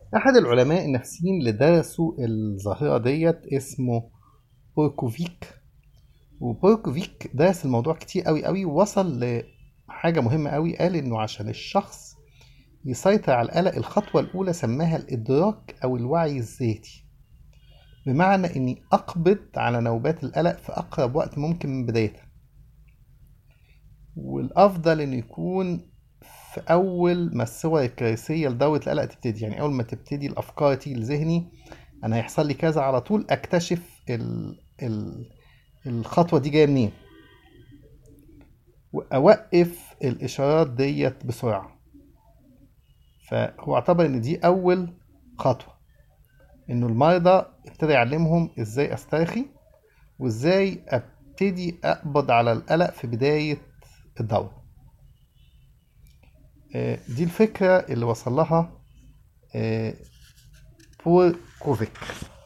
أحد العلماء النفسيين اللي درسوا الظاهرة ديت اسمه بوركوفيك وبوركوفيك درس الموضوع كتير قوي قوي ووصل لحاجة مهمة قوي قال إنه عشان الشخص يسيطر على القلق الخطوة الأولى سماها الإدراك أو الوعي الذاتي بمعنى إني أقبض على نوبات القلق في أقرب وقت ممكن من بدايتها والأفضل إنه يكون في أول ما الصور الكارثية لدورة القلق تبتدي يعني أول ما تبتدي الأفكار تيجي لذهني أنا هيحصل لي كذا على طول أكتشف ال... ال... الخطوة دي جاية منين وأوقف الإشارات ديت بسرعة فهو اعتبر إن دي أول خطوة إنه المرضى ابتدى يعلمهم إزاي أسترخي وإزاي أبتدي أقبض على القلق في بداية الدورة آه، دي الفكرة اللي وصل لها آه، بول كوفيك